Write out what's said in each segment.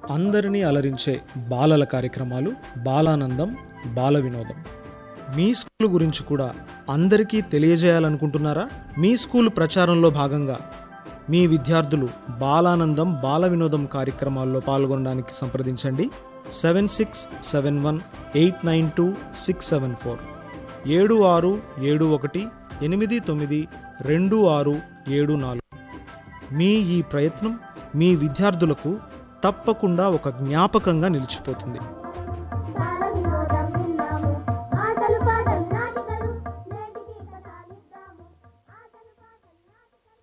అందరినీ అలరించే బాలల కార్యక్రమాలు బాలానందం బాల వినోదం మీ స్కూల్ గురించి కూడా అందరికీ తెలియజేయాలనుకుంటున్నారా మీ స్కూల్ ప్రచారంలో భాగంగా మీ విద్యార్థులు బాలానందం బాల వినోదం కార్యక్రమాల్లో పాల్గొనడానికి సంప్రదించండి seven six seven one eight nine two six seven four ఏడు ఆరు ఏడు ఒకటి ఎనిమిది తొమ్మిది రెండు ఆరు ఏడు నాలుగు మీ ఈ ప్రయత్నం మీ విద్యార్థులకు తప్పకుండా ఒక జ్ఞాపకంగా నిలిచిపోతుంది బాల వినోదం విన్నాము ఆటలు పాటలు నాటికలు నేటికి కథ ఇద్దాము ఆటలు పాటలు నాటికలు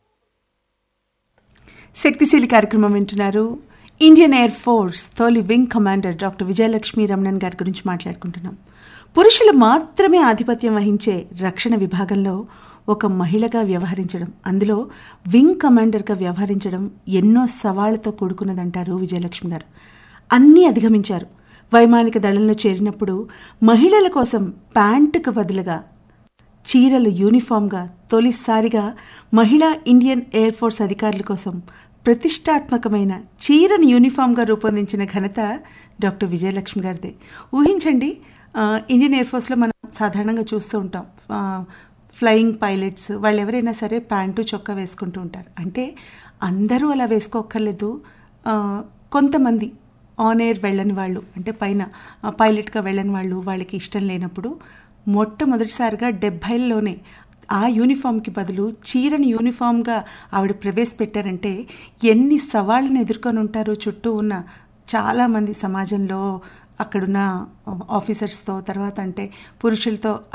శక్తిశీలి కార్యక్రమం వింటున్నారు ఇండియన్ ఎయిర్ ఫోర్స్ తొలి wing commander doctor Vijayalakshmi Ramanan గారి గురించి మాట్లాడుకుంటున్నాం పురుషులు మాత్రమే ఆధిపత్యం వహించే రక్షణ విభాగంలో ఒక మహిళగా వ్యవహరించడం అందులో వింగ్ కమాండర్గా వ్యవహరించడం ఎన్నో సవాళ్లతో కూడుకున్నదంటారు విజయలక్ష్మి గారు అన్నీ అధిగమించారు వైమానిక దళంలో చేరినప్పుడు మహిళల కోసం ప్యాంటుకు బదులుగా చీరలు యూనిఫామ్గా తొలిసారిగా మహిళా ఇండియన్ ఎయిర్ ఫోర్స్ అధికారుల కోసం ప్రతిష్టాత్మకమైన చీరను యూనిఫామ్గా రూపొందించిన ఘనత డాక్టర్ విజయలక్ష్మి గారిదే ఊహించండి ఆ, ఇండియన్ ఎయిర్ ఫోర్స్లో మనం సాధారణంగా చూస్తూ ఉంటాం ఆ, ఫ్లయింగ్ పైలట్స్ వాళ్ళు ఎవరైనా సరే ప్యాంటు చొక్కా వేసుకుంటూ ఉంటారు అంటే అందరూ అలా వేసుకోక్కర్లేదు ఆ, కొంతమంది ఆన్ ఎయిర్ వెళ్ళని వాళ్ళు అంటే పైన ఆ, పైలట్గా వెళ్ళని వాళ్ళు వాళ్ళకి ఇష్టం లేనప్పుడు మొట్టమొదటిసారిగా డెబ్భైల్లోనే ఆ యూనిఫామ్కి బదులు చీరని యూనిఫామ్గా ఆవిడ ప్రవేశపెట్టారంటే ఎన్ని సవాళ్ళను ఎదుర్కొని ఉంటారో చుట్టూ ఉన్న చాలామంది సమాజంలో అక్కడున్న ఆఫీసర్స్తో తర్వాత అంటే పురుషులతో